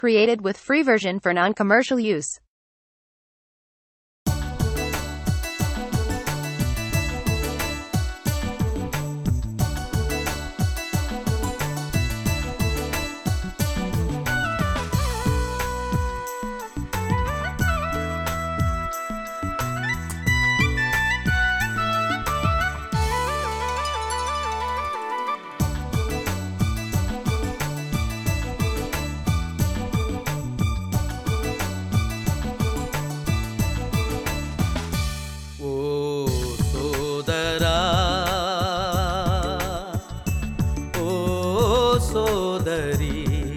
Created with free version for non-commercial use. ಓ ಸೋದರ ಓ ಸೋದರಿ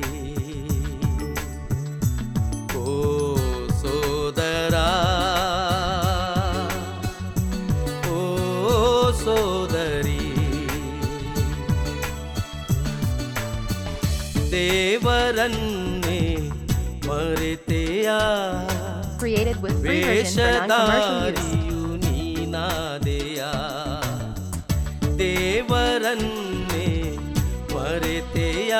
ಓ ಸೋದರ ಓ ಸೋದರಿ ದೇವರನ್ನೇ ಮರೆತೆಯಾ Created with free version for non-commercial use. ವೇಷಧಾರಿಯು ನೀನಾದೆಯ ದೇವರನ್ನೇ ಮರೆತೆಯ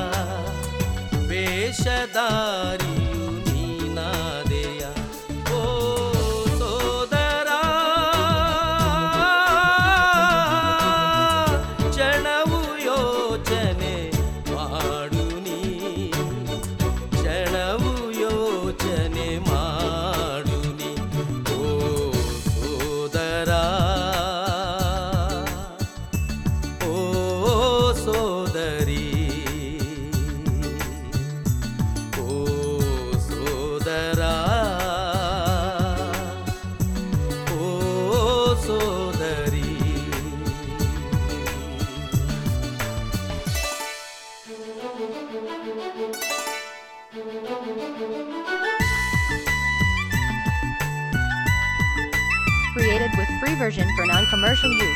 ವೇಷಧಾರಿಯು ನೀನಾದೆಯ ಓ ಸೋದರ ಕ್ಷಣವು ಯೋಚನೆ ಮಾಡು ನೀ ಕ್ಷಣವು ಯೋಚನೆ ಮಾಡು ನೀ ಓ ಸೋದರ ಓ ಸೋದರಿ ಓ ಸೋದರ ಓ ಸೋದರಿ Created with free version for non-commercial use.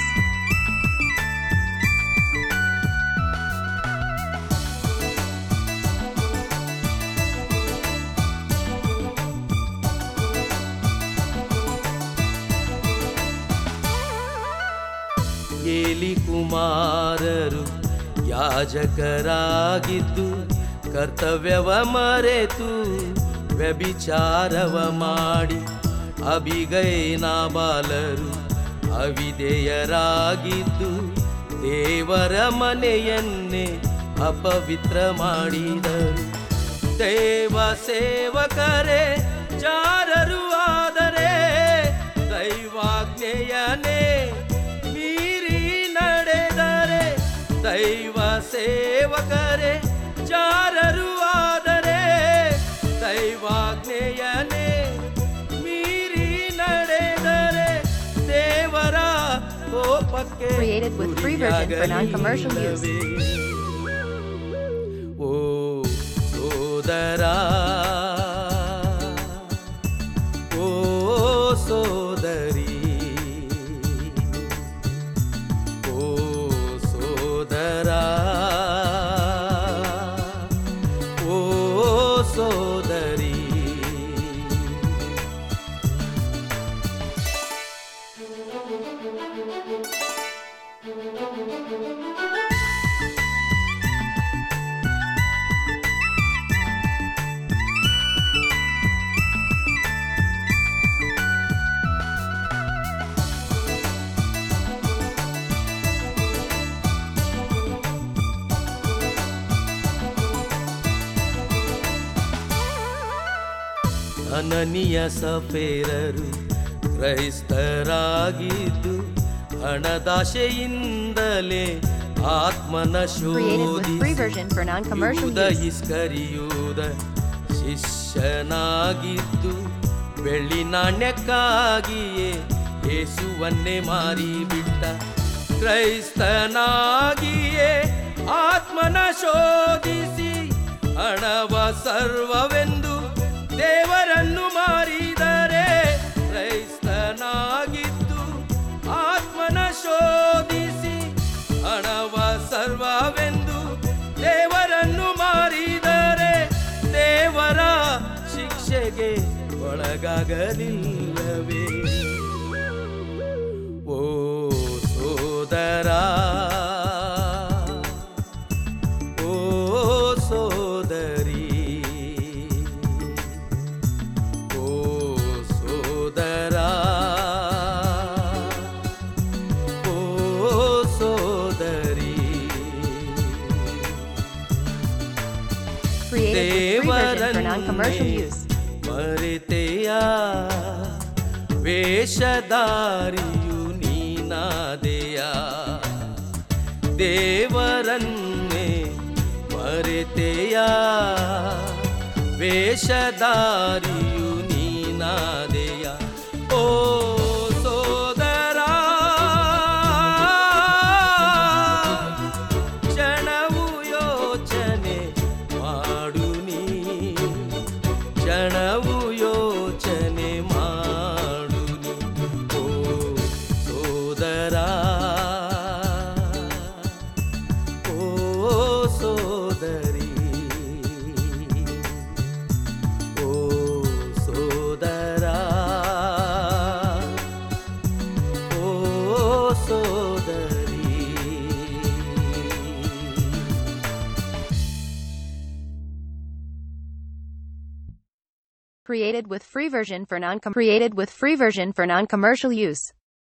ಏಲಿ ಕುಮಾರರು ಯಾಜಕರಾಗಿದ್ದು ಕರ್ತವ್ಯವ ಮರೆತು ವ್ಯಭಿಚಾರವ ಮಾಡಿ ಅಬಿಗೈನ ಬಾಲರು ಅವಿಧೇಯರಾಗಿದ್ದು ದೇವರ ಮನೆಯನ್ನೇ ಅಪವಿತ್ರ ಮಾಡಿದರು ದೇವ ಸೇವಕರೇ ಜಾರರು ಆದರೆ ದೈವಾಜ್ಞೆಯನೇ ಮೀರಿ ನಡೆದರೆ ದೈವ ಸೇವಕರೇ ಜಾರರು ಆದರೆ ದೈವಾಜ್ಞೆಯನೇ ಮೀರಿ ನಡೆದರೆ ದೇವರ ಕೋಪಕ್ಕೆ Created with free version for non-commercial use. ಗುರಿಯಾಗಲಿಲ್ಲವೇ? ಓ ಸೋದರ ಓ ಸೋದರಿ ಓ ಸೋದರ ಓ ಸೋದರಿ ಅನನಿಯ ಸಫೇರರು ಕ್ರೈಸ್ತರಾಗಿದ್ದು ಹಣದಾಶೆಯಿಂದಲೇ ಆತ್ಮನ Created with free ಶೋಧಿಸಿ version for non-commercial ಯೂದ use. ಇಸ್ಕರಿಯೂದ ಶಿಷ್ಯನಾಗಿದ್ದು ಬೆಳ್ಳಿ ನಾಣ್ಯಕ್ಕಾಗಿಯೇ ಯೇಸುವನ್ನೇ ಮಾರಿಬಿಟ್ಟ ಕ್ರೈಸ್ತನಾಗಿಯೇ ಆತ್ಮನ ಶೋಧಿಸಿ ಹಣವ ಸರ್ವವೆಂದು ದೇವರನ್ನು ಮಾರಿದರೆ ಕ್ರೈಸ್ತನಾಗಿದ್ದು ಆತ್ಮನ ಶೋಧಿಸಿ ಹಣವ ಸರ್ವವೆಂದು ದೇವರನ್ನು ಮಾರಿದರೆ ದೇವರ ಶಿಕ್ಷೆಗೆ ಒಳಗಾಗಲಿಲ್ಲವೇ ಓ ಸೋದರ ಓ ಸೋದರಿ Free version for non-commercial ದೇವರನ್ನೇ use. ಮರೆತೆಯ ವೇಷಧಾರಿಯು ನೀನಾದೆಯ ದೇವರನ್ನೇ ಮರೆತೆಯ ವೇಷಧಾರಿಯು ನೀನಾದೆಯ ಓ ಸೋದರ ಕ್ಷಣವು ಯೋಚನೆ ಮಾಡು ನೀ ಕ್ಷಣವು ಯೋಚನೆ ಮಾಡು ನೀ. ಓ ಸೋದರ ಓ ಸೋದರಿ ಓ ಸೋದರ ಓ ಸೋದರಿ Created with free version for non created with free version for non-commercial use.